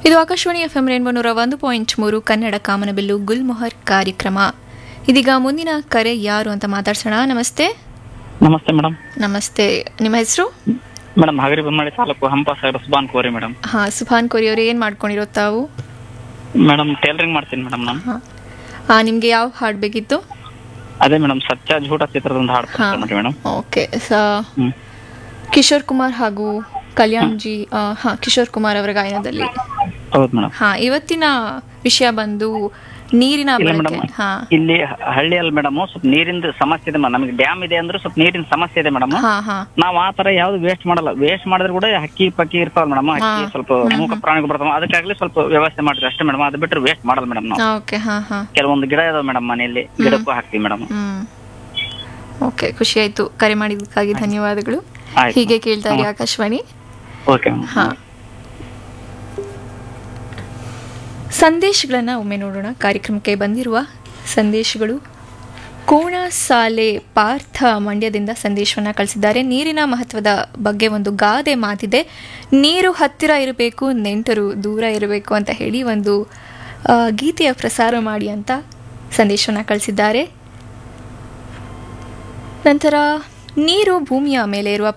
ಇದು Akashvani F M rainbow ನೂರ ಒಂದು ಪಾಯಿಂಟ್ ಮೂರು ಕನ್ನಡ ಕಾಮನಬಿಲ್ಲು ಗುಲ್ಮೊಹರ್ ಕಾರ್ಯಕ್ರಮ ಇದೀಗ ಮುಂದಿನ ಕರೆ ಯಾರು ಅಂತ ಮಾತಾಡ್ಸೋಣ ನಮಸ್ತೆ ನಮಸ್ತೆ ಮೇಡಮ್ ನಮಸ್ತೆ ನಿಮ್ಮ ಹೆಸರು ಮೇಡಮ್ ಹಗರಿ ಬೊಮ್ಮಳಿ ತಾಲೂಕು ಹಂಪ ಸಾಗರ ಸುಬಾನ್ ಕೋರಿ ಮೇಡಮ್ ಹಾ ಸುಭಾನ್ ಕೋರಿ ಅವರು ಏನು ಮಾಡ್ಕೊಂಡಿರೋ ತಾವು ಮೇಡಮ್ ಟೇಲರಿಂಗ್ ಮಾಡ್ತೀನಿ ಮೇಡಮ್ ನಾನು ಹಾ ಆ, ನಿಮ್ಗೆ ಯಾವ ಹಾಡು ಬೇಕಿತ್ತು ಅದೇ ಮೇಡಮ್ ಸತ್ಯ ಝೂಟ ಚಿತ್ರದ ಒಂದು ಹಾಡು ಹಾ ಕೊಡ್ತೀನಿ ಮೇಡಮ್ ಓಕೆ ಸ ಹ್ಮ್ ಕಿಶೋರ್ ಕುಮಾರ್ ಹಾಗೂ ಕಲ್ಯಾಣ್ ಜಿ ಆ, ಹಾ ಕಿಶೋರ್ ಕುಮಾರ್ ಅವರ ಗಾಯನದಲ್ಲಿ ಹೌದು ಮೇಡಮ್ ಹಾ ಇವತ್ತಿನ ವಿಷಯ ಬಂದು ನೀರಿನ ಇಲ್ಲ ಬಳಕೆ ಮೇಡಮ್ ಹಾ ಇಲ್ಲಿ ಹ- ಹಳ್ಳಿಯಲ್ಲಿ ಮೇಡಮ್ ಸ್ವಲ್ಪ ನೀರಿಂದ ಸಮಸ್ಯೆ ಇದೆ ಮೇಡಮ್ ನಮಗೆ ಡ್ಯಾಮ್ ಇದೆ ಅಂದ್ರೆ ಸ್ವಲ್ಪ ನೀರಿನ ಸಮಸ್ಯೆ ಇದೆ ಮೇಡಮ್ ಹಾ ಹಾ ನಾವ್ ಆ ತರ ಯಾವ್ದು ವೇಸ್ಟ್ ಮಾಡಲ್ಲ ವೇಸ್ಟ್ ಮಾಡಿದ್ರೆ ಕೂಡ ಹಕ್ಕಿ ಪಕ್ಕಿ ಇರ್ತಾವ ಮೇಡಮ್ ಹಕ್ಕಿ ಸ್ವಲ್ಪ ಮೂಕ ಪ್ರಾಣಿಗಳು ಬರ್ತಾವ ಅದಕ್ಕಾಗ್ಲಿ ಸ್ವಲ್ಪ ವ್ಯವಸ್ಥೆ ಮಾಡ್ತೀವಿ ಅಷ್ಟೇ ಮೇಡಮ್ ಅದು ಬಿಟ್ಟರೆ ವೇಸ್ಟ್ ಮಾಡಲ್ಲ ಮೇಡಮ್ ನಾವು ಓಕೆ ಹಾ ಹಾ ಕೆಲವೊಂದು ಗಿಡ ಇದಾವೆ ಮೇಡಮ್ ಮನೆಯಲ್ಲಿ ಗಿಡಕ್ಕೂ ಹಾಕ್ತಿವಿ ಮೇಡಮ್ ಹ್ಮ್ ಓಕೆ ಖುಷಿ ಆಯ್ತು ಕರೆ ಮಾಡಿದ್ದಕ್ಕಾಗಿ ಧನ್ಯವಾದಗಳು ಆಯ್ತು. ಹೀಗೆ ಕೇಳ್ತಾ ಇರಿ ಆಕಾಶವಾಣಿ ಓಕೆ ಹಾ ಸಂದೇಶಗಳನ್ನ ಒಮ್ಮೆ ನೋಡೋಣ ಕಾರ್ಯಕ್ರಮಕ್ಕೆ ಬಂದಿರುವ ಸಂದೇಶಗಳು ಕೋಣ ಸಾಲೆ ಪಾರ್ಥ ಮಂಡ್ಯದಿಂದ ಸಂದೇಶವನ್ನ ಕಳಿಸಿದ್ದಾರೆ ನೀರಿನ ಮಹತ್ವದ ಬಗ್ಗೆ ಒಂದು ಗಾದೆ ಮಾತಿದೆ ನೀರು ಹತ್ತಿರ ಇರಬೇಕು ನೆಂಟರು ದೂರ ಇರಬೇಕು ಅಂತ ಹೇಳಿ ಒಂದು ಆ, ಗೀತೆಯ ಪ್ರಸಾರ ಮಾಡಿ ಅಂತ ಸಂದೇಶವನ್ನ ಕಳಿಸಿದ್ದಾರೆ ನಂತರ ನೀರು ಭೂಮಿಯ ಮೇಲೆ ಇರುವ